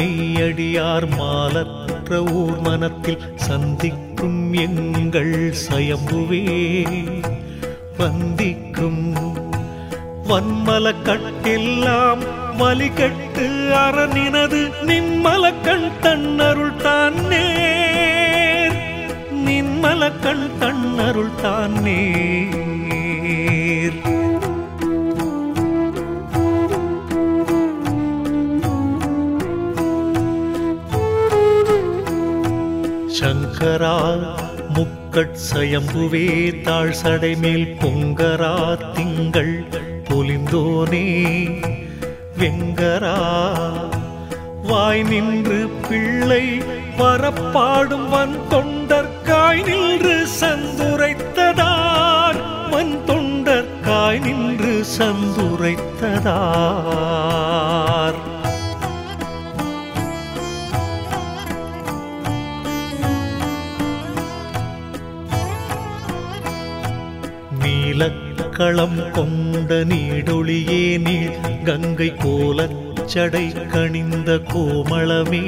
மெய்யடியார் மாலற்ற ஊர் மனத்தில் சந்திக்கும் எங்கள் சயம்புவே வந்திக்கும் வன்மல கட்டெல்லாம் வலிகட்டு அரணினது நிம்மல கண் தன்னருள் தான் நேர் நின்மல கண் தன்னருள் தான் நேர் சங்கரா முக்கட் சயம்புவே தாழ் சடை மேல் பொங்கரா திங்கள் பொலிந்தோனே வெங்கரா வாய் நின்று பிள்ளை வரப்பாடும் வன் தொண்டர்காய் நின்று சந்துரைத்ததார் வன் தொண்டர்காய் நின்று சந்துரைத்ததார் நீலக்களம் கொண்ட நீடொளியே நீள் கங்கை கோலச்சடை கணிந்த கோமளமே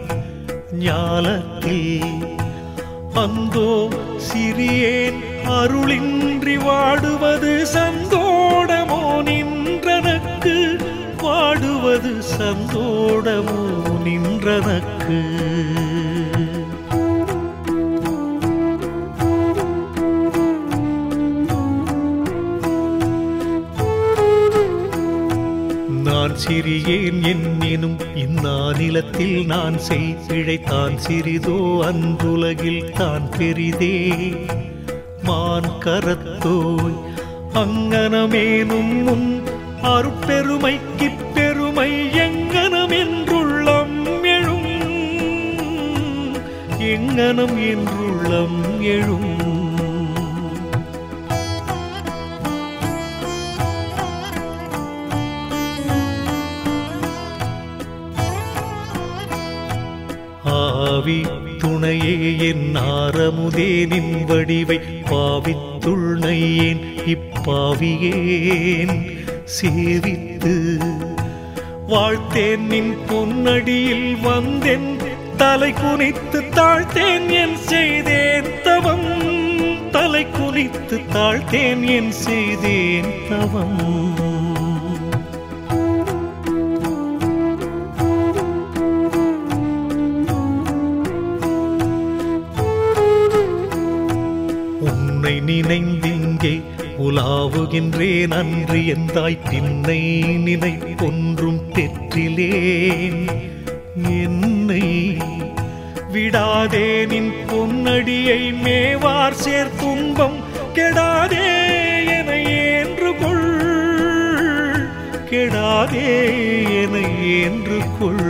ஞாலத்தில் அந்தோ சிறியேன் அருளின்றி வாடுவது சந்தோடமோ நின்றனக்கு வாடுவது சந்தோடமோ நின்றனக்கு நான் சிறியேன் என்னினும் இந்நானிலத்தில் நான் செய்பிழைத்தான் சிறிதோ அன்றுலகில் தான் பெரிதே மான் கரத்தோய் அங்கனமேனும் முன் அருட்பெருமைக்கு பெருமை எங்கனம் என்றுள்ளம் எழும் எங்கனம் என்றுள்ளம் எழும் ஆவி துணையே என் ஆரமுதே நின் வடிவை பாவித்துள்ளையேன் இப்பாவியேன் சேவித்து வாழ்த்தேன் நின் பொன்னடியில் வந்தேன் தலை குனித்து தாழ்த்தேன் என் செய்தேன் தவம் தலை குனித்து தாழ்த்தேன் என் செய்தேன் தவம் உன்னை நினைந்திங்கே உலாவுகின்றேன் அன்று எந்தாய் பின்னை நினை ஒன்றும் பெற்றிலேன் என்னை விடாதே நின் பொன்னடியை மேவார் சேர் துன்பம் கெடாதே என ஏன்று கொள் கெடாதே என ஏன்று கொள்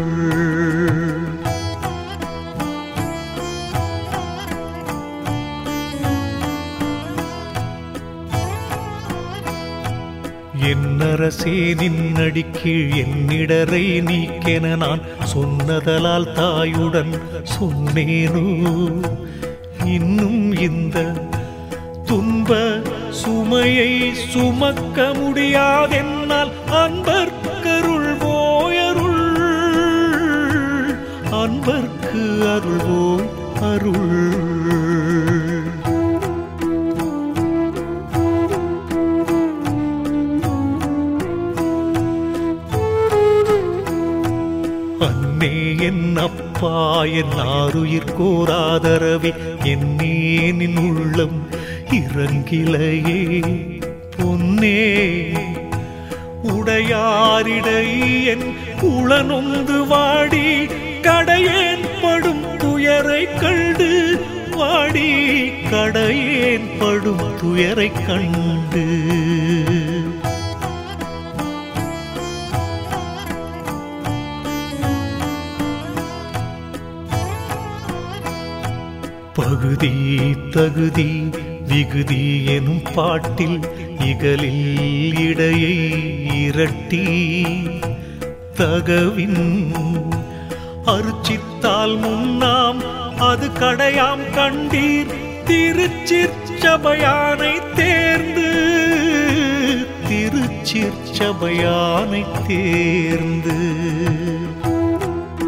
என்னரசே நின்னடிக்கீழ் என்னிடரை நீக்கென நான் சொன்னதலால் தாயுடன் சொன்னேனோ இன்னும் இந்த துன்ப சுமையை சுமக்க முடியாதென்னால் அன்பர்க்கருள் போயருள் அன்பர்க்கு அருள்வோய் அருள் அன்னே என் அப்பா என் ஆறுயிர் கோராதரவே என்னே நின் உள்ளம் இறங்கிலையே பொன்னே உடையாரிடை என் உளனொந்து வாடி கடையேன் படும் துயரை கண்டு வாடி கடையேன் படும் துயரை கண்டு பகுதி தகுதி விகுதி எனும் பாட்டில் இகலில் இடையை இரட்டி தகவின் அருச்சித்தால் முன்னாம் அது கடையாம் கண்டீர் திருச்சிற்சபையானை தேர்ந்து திருச்சிற்சபையானை தேர்ந்து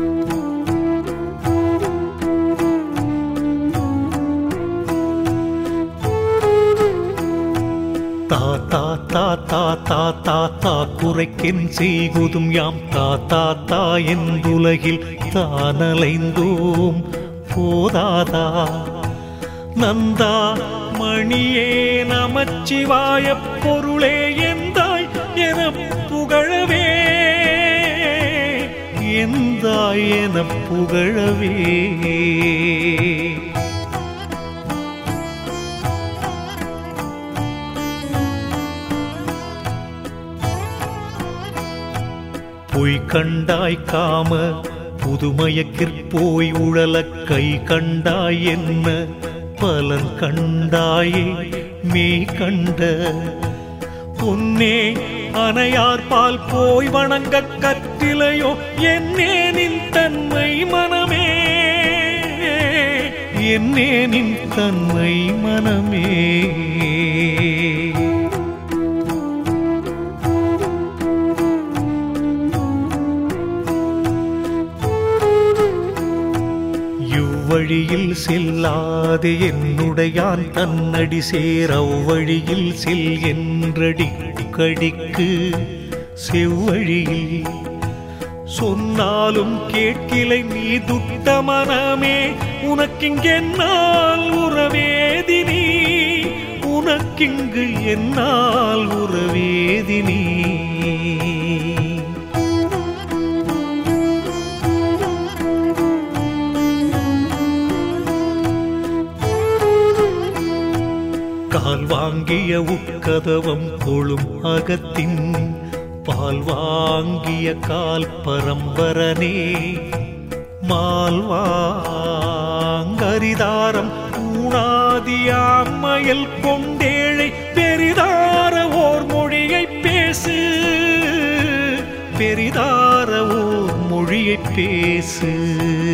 குறைக்கென் செய்குதும் யாம் தாத்தா தா என்றுலகில் தானலைந்தோம் போதாதா நந்தா மணியே நமச்சிவாய பொருளே எந்தாய் என புகழவே எந்தாய் என புகழவே பொய் கண்டாய் காம புதுமயக்கிற் உழல கை கண்டாய் என்ன பலன் கண்டாயே மே கண்ட பொன்னே அணையார் பால் போய் வணங்க கற்றிலையோ என்னே நின் தன்மை மனமே என்னே நின் தன்மை மனமே இவ்வழியில் செல்லாதே என்னுடையான் தன்னடி சேர் அவ்வழியில் செல் என்றடி கடிக்கு செவ்வழியில் சொன்னாலும் கேட்கிலை நீ துட்ட மனமே உனக்கிங்கென்னால் உறவேதினி உனக்கிங்கு என்னால் உறவேதினி கால் வாங்கிய உட்கதவம் கொழும் அகத்தின் பால் வாங்கிய கால் பரம்பரனே மால் வாங்கரிதாரம் ஊனாதியாமயல் கொண்டேழை பெரிதார ஓர் மொழியை பேசு பெரிதார ஓர் மொழியை பேசு